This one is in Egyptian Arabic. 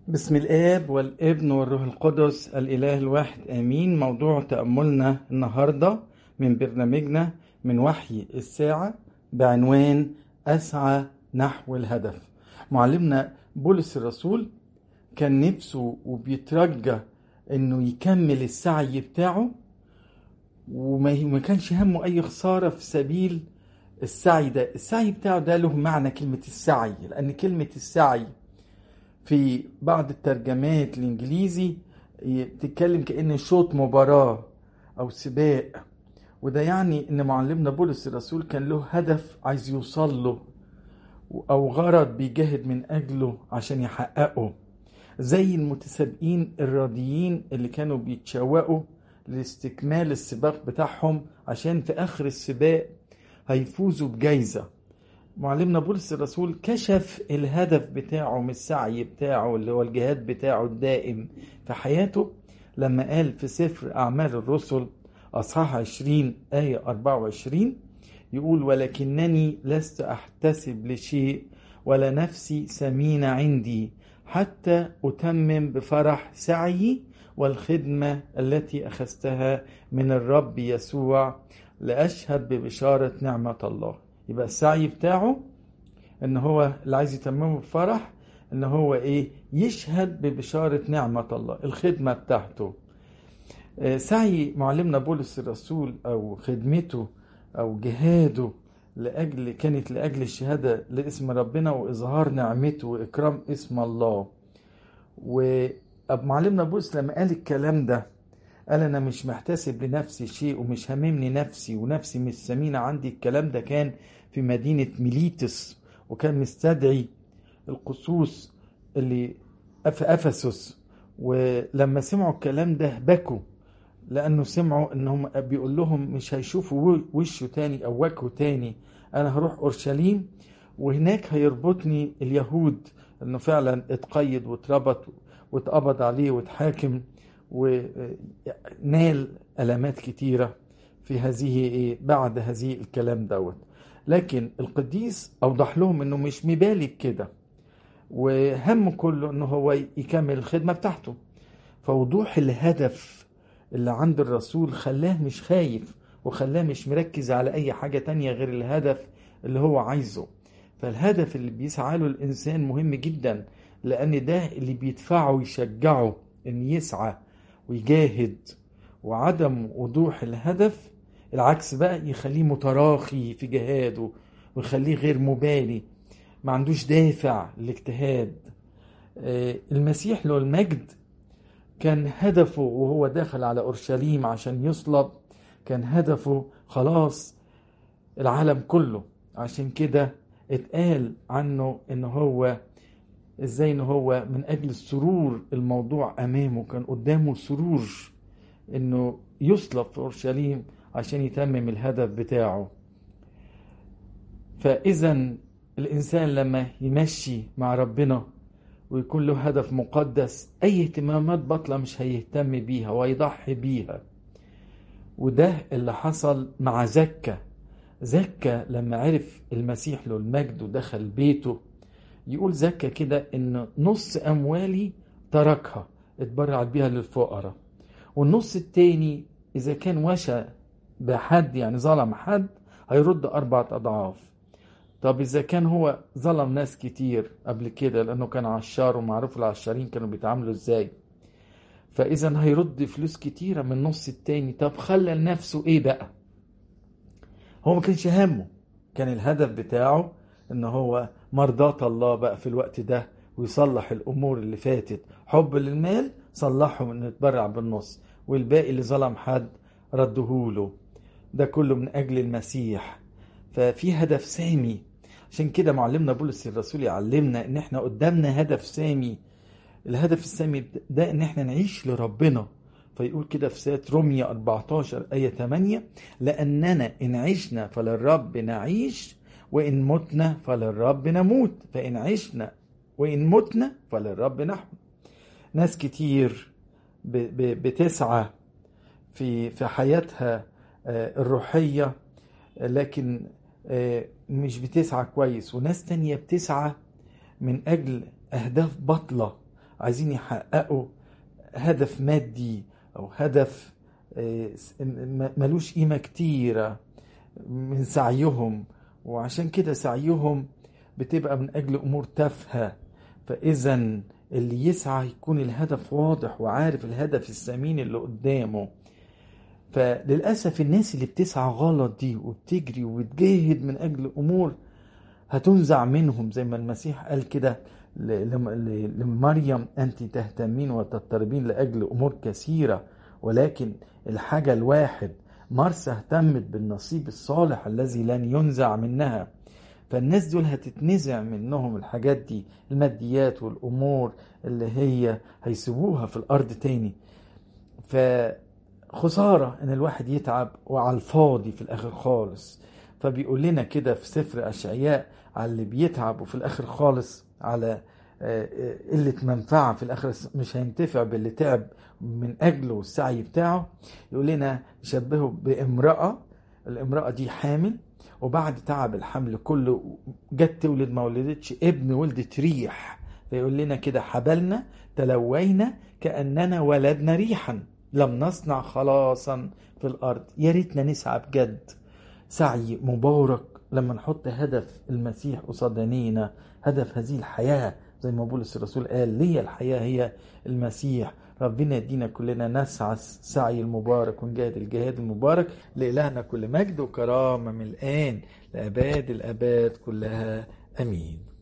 بسم الآب والابن والروح القدس الإله الواحد آمين موضوع تأملنا النهاردة من برنامجنا من وحي الساعة بعنوان أسعى نحو الهدف معلمنا بولس الرسول كان نفسه وبيترجى انه يكمل السعي بتاعه وما ما كانش همه اي خسارة في سبيل السعي ده السعي بتاعه ده له معنى كلمة السعي لأن كلمة السعي في بعض الترجمات الانجليزي بتتكلم كأن شوط مباراة او سباق وده يعني ان معلمنا بولس الرسول كان له هدف عايز يوصل له او غرض بيجاهد من اجله عشان يحققه زي المتسابقين الرياضيين اللي كانوا بيتشوقوا لاستكمال السباق بتاعهم عشان في اخر السباق هيفوزوا بجايزه معلمنا بولس الرسول كشف الهدف بتاعه من السعي بتاعه اللي هو الجهاد بتاعه الدائم في حياته لما قال في سفر أعمال الرسل أصحاح 20 آية 24 يقول ولكنني لست أحتسب لشيء ولا نفسي سمينة عندي حتى أتمم بفرح سعيي والخدمة التي أخذتها من الرب يسوع لأشهد ببشارة نعمة الله يبقى السعي بتاعه ان هو اللي عايز يتممه بفرح ان هو ايه يشهد ببشارة نعمة الله الخدمة بتاعته سعي معلمنا بولس الرسول او خدمته او جهاده لاجل كانت لاجل الشهاده لاسم ربنا واظهار نعمته واكرام اسم الله ومعلمنا بولس لما قال الكلام ده قال انا مش محتسب لنفسي شيء ومش هاممني نفسي ونفسي مش سمينة عندي الكلام ده كان في مدينة ميليتس وكان مستدعي القصوص اللي في افسس ولما سمعوا الكلام ده بكوا لانه سمعوا انهم بيقول لهم مش هيشوفوا وشه تاني او وجهه تاني انا هروح اورشليم وهناك هيربطني اليهود انه فعلا اتقيد واتربط واتقبض عليه واتحاكم ونال ألمات كتيرة في هذه إيه بعد هذه الكلام دوت لكن القديس أوضح لهم إنه مش مبالي بكده وهم كله إنه هو يكمل الخدمة بتاعته فوضوح الهدف اللي عند الرسول خلاه مش خايف وخلاه مش مركز على أي حاجة تانية غير الهدف اللي هو عايزه فالهدف اللي بيسعى له الإنسان مهم جدا لأن ده اللي بيدفعه ويشجعه إن يسعى ويجاهد وعدم وضوح الهدف العكس بقى يخليه متراخي في جهاده ويخليه غير مبالي ما عندوش دافع للاجتهاد المسيح له المجد كان هدفه وهو داخل على اورشليم عشان يصلب كان هدفه خلاص العالم كله عشان كده اتقال عنه ان هو ازاي ان هو من اجل السرور الموضوع امامه كان قدامه سرور انه يصلب في اورشليم عشان يتمم الهدف بتاعه فاذا الانسان لما يمشي مع ربنا ويكون له هدف مقدس اي اهتمامات باطله مش هيهتم بيها ويضحي بيها وده اللي حصل مع زكا زكا لما عرف المسيح له المجد ودخل بيته يقول زكا كده ان نص اموالي تركها اتبرع بيها للفقراء والنص التاني اذا كان وشى بحد يعني ظلم حد هيرد اربعة اضعاف طب اذا كان هو ظلم ناس كتير قبل كده لانه كان عشار ومعروف العشارين كانوا بيتعاملوا ازاي فاذا هيرد فلوس كتيرة من النص التاني طب خلى لنفسه ايه بقى هو ما كانش همه كان الهدف بتاعه ان هو مرضاة الله بقى في الوقت ده ويصلح الامور اللي فاتت حب للمال صلحهم انه يتبرع بالنص والباقي اللي ظلم حد ردهوله ده كله من اجل المسيح ففي هدف سامي عشان كده معلمنا بولس الرسول يعلمنا ان احنا قدامنا هدف سامي الهدف السامي ده ان احنا نعيش لربنا فيقول كده في سورة رومية 14 آية 8 لأننا إن عشنا فللرب نعيش وإن متنا فللرب نموت فإن عشنا وإن متنا فللرب نحن ناس كتير بتسعى في في حياتها الروحية لكن مش بتسعى كويس وناس تانية بتسعى من أجل أهداف بطلة عايزين يحققوا هدف مادي او هدف ملوش قيمة كتيرة من سعيهم وعشان كده سعيهم بتبقى من اجل امور تافهة فاذا اللي يسعى يكون الهدف واضح وعارف الهدف الثمين اللي قدامه فللأسف الناس اللي بتسعى غلط دي وبتجري وبتجاهد من أجل أمور هتنزع منهم زي ما المسيح قال كده لمريم أنت تهتمين وتضطربين لأجل أمور كثيرة ولكن الحاجة الواحد مرسى اهتمت بالنصيب الصالح الذي لن ينزع منها فالناس دول هتتنزع منهم الحاجات دي الماديات والأمور اللي هي هيسيبوها في الأرض تاني فخسارة إن الواحد يتعب وعلى الفاضي في الآخر خالص فبيقول لنا كده في سفر أشعياء على اللي بيتعب وفي الآخر خالص على قلة منفعة في الآخر مش هينتفع باللي تعب من أجله السعي بتاعه يقول لنا يشبهه بامرأة الامرأة دي حامل وبعد تعب الحمل كله جت تولد ما ولدتش ابن ولدت ريح فيقول لنا كده حبلنا تلوينا كأننا ولدنا ريحا لم نصنع خلاصا في الأرض يا ريتنا نسعى بجد سعي مبارك لما نحط هدف المسيح قصاد عينينا هدف هذه الحياة زي ما بولس الرسول قال لي الحياة هي المسيح ربنا يدينا كلنا نسعى السعي المبارك ونجاهد الجهاد المبارك لإلهنا كل مجد وكرامة من الآن لأباد الأباد كلها أمين